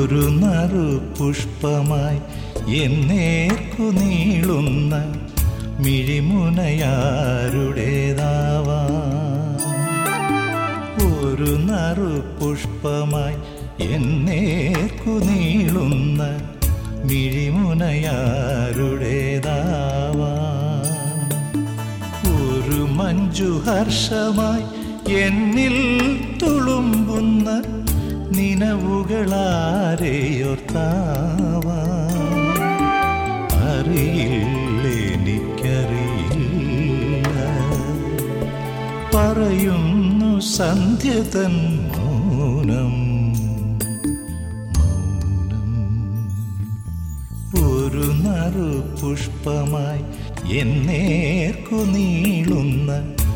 ഒരു നറു പുഷ്പമായി എന്നേർക്കു നീളുന്ന മിഴിമുനയാരുടേതാവാ ഒരു നറു പുഷ്പമായി എന്നേർക്കു നീളുന്ന മിഴിമുനയാരുടേതാവാ ഒരു മഞ്ജുഹർഷമായി എന്നിൽ തുളുമ്പുന്ന നിനവുകളാരെയോർത്താവാ അറിയില്ലെനിക്കറിയില്ല പറയുന്നു സന്ധ്യതൻ മൗനം മൗനം ഒരു നറു പുഷ്പമായി എന്നേർക്കു നീളുന്ന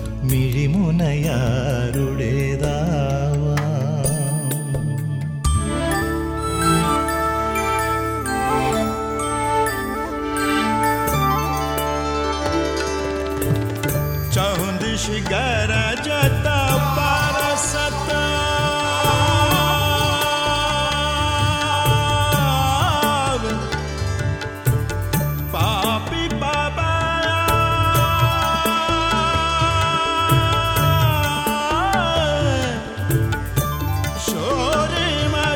മിഴിമുനയാരുടേതാവാ चहुंदिश गरजत परसत पापी बाबा शोर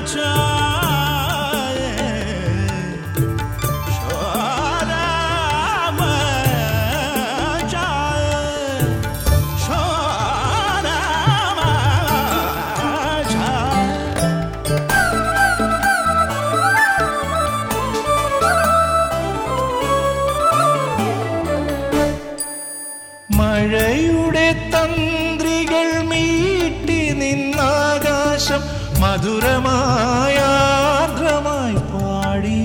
मचाए शोर मचाए शोर मचाए മഴയുടെ തന്ത്രികൾ മീട്ടി നിന്നാകാശം മധുരമായ ആർദ്രമായി പാടി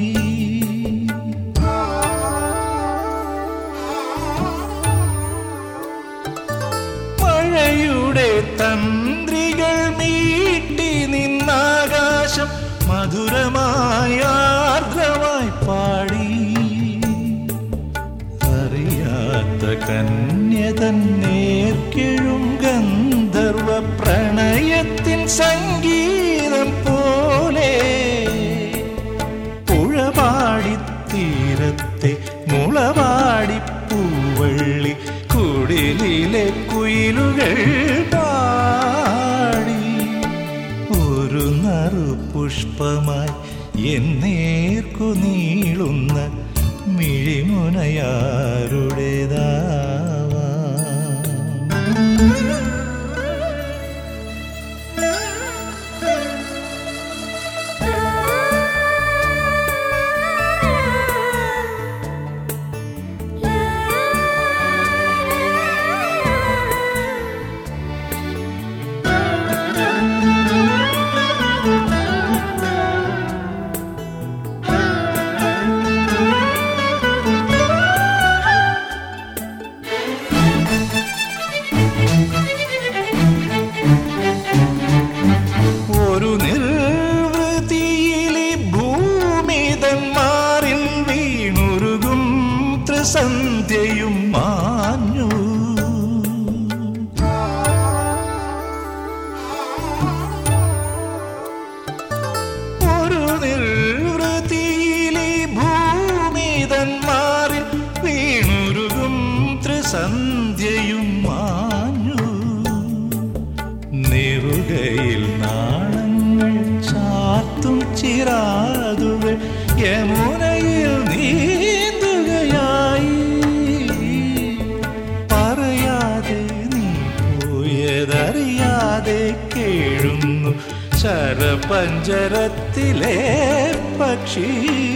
മഴയുടെ തന്ത്രികൾ മീട്ടി നിന്നാകാശം മധുരമായ ആർദ്രമായി പാടി അറിയാത്ത കന്യതൻ നേർക്കിഴും ഗന്ധർവ പ്രണയത്തിൻ സംഗീതം പോലെ പുഴപാടിത്തീരത്തെ മുളപാടി പൂവള്ളി കുടിലിലെ കുയിലുകൾ പാടി ഒരു നറു പുഷ്പമായി എന്നേർക്കു നീളുന്ന മിഴിമുനയാരുടേതാവാ ഒരു നിർവൃതിയിലെ ഭൂമിതന്മാരിൽ വീണുരുകും ത്രിസന്ധ്യയും മാഞ്ഞു ഒരു നിർവൃതിയിലെ ഭൂമിതന്മാരിൽ വീണുരുകും ത്രിസന്ധ്യയും മാഞ്ഞു നെറുകയിൽ നാണങ്ങൾ ചാത്തും ചിറാതുകൾ യമുനയിൽ നീന്തുകയായി പറയാതെ നീ പോയതറിയാതെ കേഴുന്നു ശരപഞ്ചരത്തിലെ പക്ഷി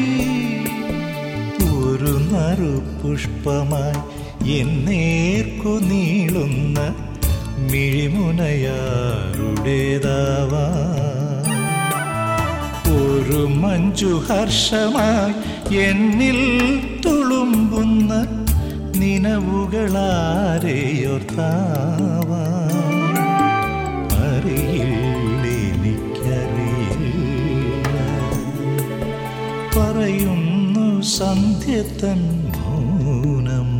ഒരു നറു പുഷ്പമായി എന്നേർക്കു നീളുന്ന മിഴിമുനയാരുടേതാവാ ഒരു മഞ്ജുഹർഷമായി എന്നിൽ തുളുമ്പുന്ന നിനവുകളാരെയോർത്താവാ അറിയില്ലെനിക്കറിയില്ല പറയുന്നു സന്ധ്യത്തൻ മൗനം